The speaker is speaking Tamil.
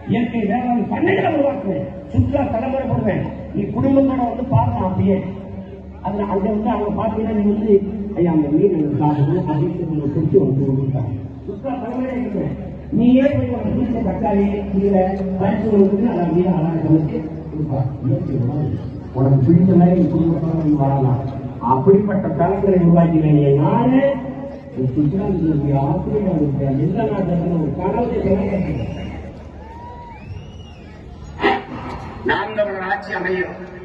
இயற்கை வேளாண் பண்ணைகளை உருவாக்குவேன் சுற்றுலா தலைமுறை போடுவேன் நீ குடும்பத்தோட வந்து பார்க்கலாம் அப்படியே அதுல அங்க வந்து அவங்க பாத்தீங்கன்னா நீ வந்து ஐயா அந்த மீன் எனக்கு சாப்பிடணும் அப்படின்னு உங்களை பிடிச்சி வந்து கொடுப்பாங்க சுற்றுலா தலைமுறை இருக்குவேன் நீயே போய் ஒரு வீட்டுல தக்காளி கீரை பறிச்சு கொடுத்து அதை அப்படியே அழகாக சமைச்சு கொடுப்பாங்க இயற்கை உணவு. உனக்கு பிடிச்ச மாதிரி நீ குடும்பத்தோட நீ வாழலாம் அப்படிப்பட்ட தளங்களை உருவாக்கினீங்க நானு இந்த சுற்றுலா நிலையத்துக்கு ஆசிரியர் இருக்கேன் எந்த நாட்டில் ஒரு கனவு நாம் தமிழர் ஆட்சி அமையும்